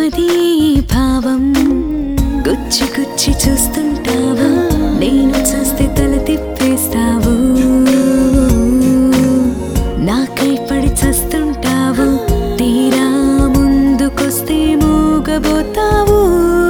ఏమది ఈ భావం గుచ్చి గుచ్చి చూస్తుంటావు నేను చూస్తే తల తిప్పేస్తావు నాకై పడి చస్తుంటావు తీరా ముందుకొస్తే మూగబోతావు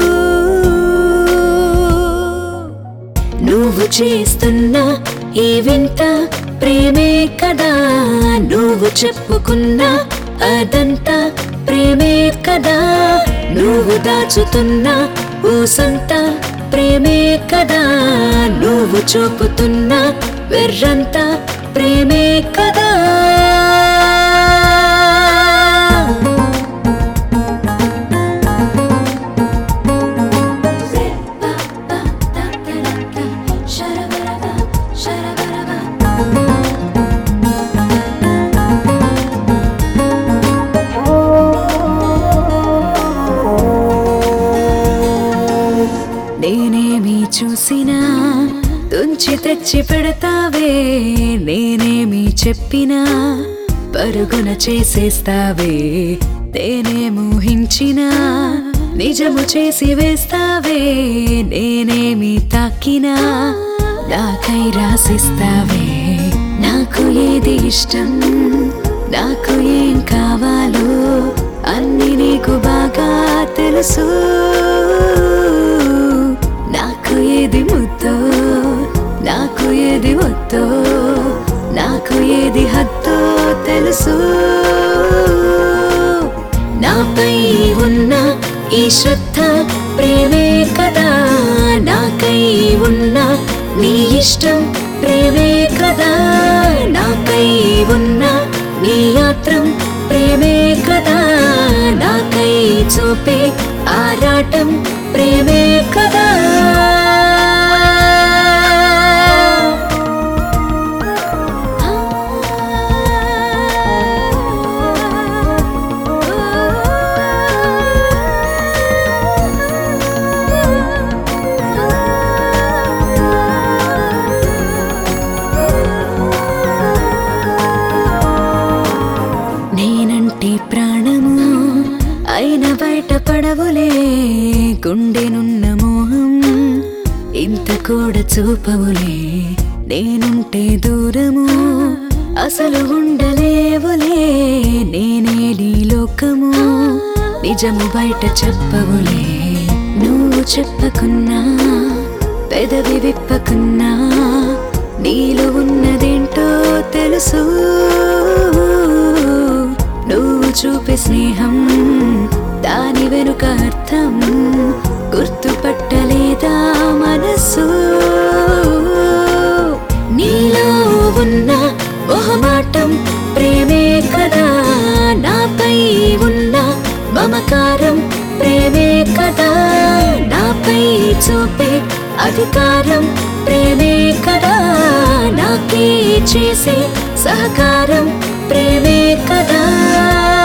నువ్వు చేస్తున్న ఈ వింత ప్రేమే కదా నువ్వు చెప్పుకున్న అదంతా ప్రేమే కదా నువ్వు దాచుతున్న ఊసంత ప్రేమే కదా నువ్వు చూపుతున్న వెర్రంతా ప్రేమే కదా నేనేమి చూసినా తుంచి తెచ్చి పెడతావే నేనేమి చెప్పినా పరుగున చేసేస్తావే నేనేమో ఊహించినా నిజము చేసి వేస్తావే నేనేమి తాకినా నాకై రాసిస్తావే నాకు ఏది ఇష్టం నాకు ఏం కావాలో అన్ని నీకు బాగా తెలుసు నాకు ఏది ముద్దో నాకు ఏది వద్దో నాకు ఏది హద్దో తెలుసు నాపై ఉన్న ఈ శ్రద్ధ ప్రేమే కదా నాకై ఉన్న నీ ఇష్టం ప్రేమే కదా నాకై ఉన్న నీ యాత్రం ప్రేమే కదా నాకై చూపే ఆరాటం ప్రేమే కదా నేనంటే ప్రాణము అయిన బయట పడవులే గుండెనున్న మోహం ఇంత కూడా చూపవులే నేనుంటే దూరము అసలు ఉండలేవులే నేనే నీ లోకము నిజము బయట చెప్పవులే నువ్వు చెప్పకున్నా పెదవి విప్పకున్నా నీలో ఉన్నదేంటో తెలుసు నువ్వు చూపే స్నేహం దాని వెనుక అర్థం గుర్తుపట్టలేదా మనసు నీలో ఉన్న మొహమాటం ప్రేమే కదా నాపై ఉన్న మమకారం ప్రేమే కదా నాపై చూపే అధికారం ప్రేమే కదా నాకే చేసే సహకారం ప్రేమే కదా